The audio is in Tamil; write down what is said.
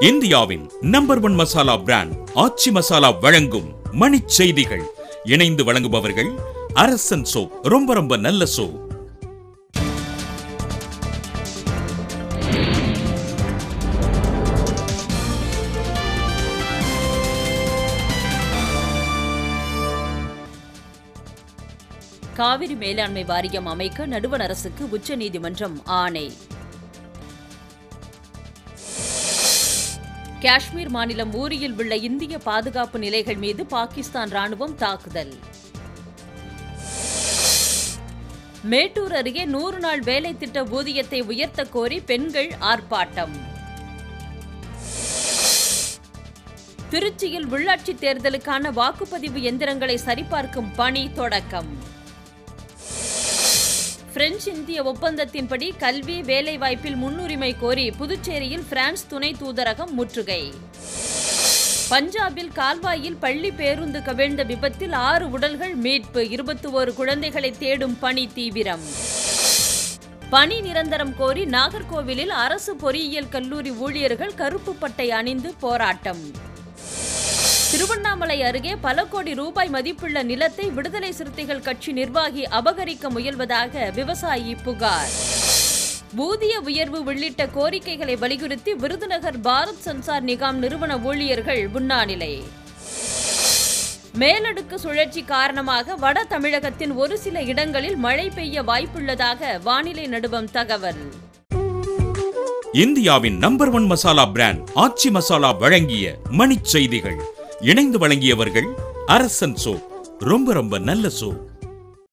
இந்தியாவின் number one masala brand Aachi Masala வழங்கும் மணிச் செய்திகள் இணைந்து வழங்குபவர்கள் அரசன் சோ ரொம்ப ரொம்ப நல்ல சோ காவிரி மேலாண்மை வாரியம் அமைக்க நடுவண் அரசுக்கு உச்சநீதிமன்றம் ஆணை காஷ்மீர் மாநிலம் ஊரியில் உள்ள இந்திய பாதுகாப்பு நிலைகள் மீது பாகிஸ்தான் ராணுவம் தாக்குதல் மேட்டூர் அருகே நூறு நாள் வேலை திட்ட ஊதியத்தை உயர்த்த கோரி பெண்கள் ஆர்ப்பாட்டம் திருச்சியில் உள்ளாட்சித் தேர்தலுக்கான வாக்குப்பதிவு எந்திரங்களை சரிபார்க்கும் பணி தொடக்கம் பிரெஞ்சு இந்திய ஒப்பந்தத்தின்படி கல்வி வேலைவாய்ப்பில் முன்னுரிமை கோரி புதுச்சேரியில் பிரான்ஸ் துணை தூதரகம் முற்றுகை பஞ்சாபில் கால்வாயில் பள்ளி பேருந்து கவிழ்ந்த விபத்தில் ஆறு உடல்கள் மீட்பு இருபத்தி ஓரு குழந்தைகளை தேடும் பணி தீவிரம் பணி நிரந்தரம் கோரி நாகர்கோவிலில் அரசு பொறியியல் கல்லூரி ஊழியர்கள் கருப்பு பட்டை அணிந்து போராட்டம் திருவண்ணாமலை அருகே பல கோடி ரூபாய் மதிப்புள்ள நிலத்தை விடுதலை சிறுத்தைகள் கட்சி நிர்வாகி அபகரிக்க முயல்வதாக விவசாயி புகார் ஊதிய உயர்வு உள்ளிட்ட கோரிக்கைகளை வலியுறுத்தி விருதுநகர் பாரத் சன்சார் நிகாம் நிறுவன ஊழியர்கள் உண்ணாநிலை மேலடுக்கு சுழற்சி காரணமாக வட தமிழகத்தின் ஒரு சில இடங்களில் மழை பெய்ய வாய்ப்புள்ளதாக வானிலை நடுவம் தகவல் இந்தியாவின் number one masala brand Aachi Masala வழங்கிய மணிச் செய்திகள் இணைந்து வழங்கியவர்கள் அரசன் சோ ரொம்ப ரொம்ப நல்ல சோ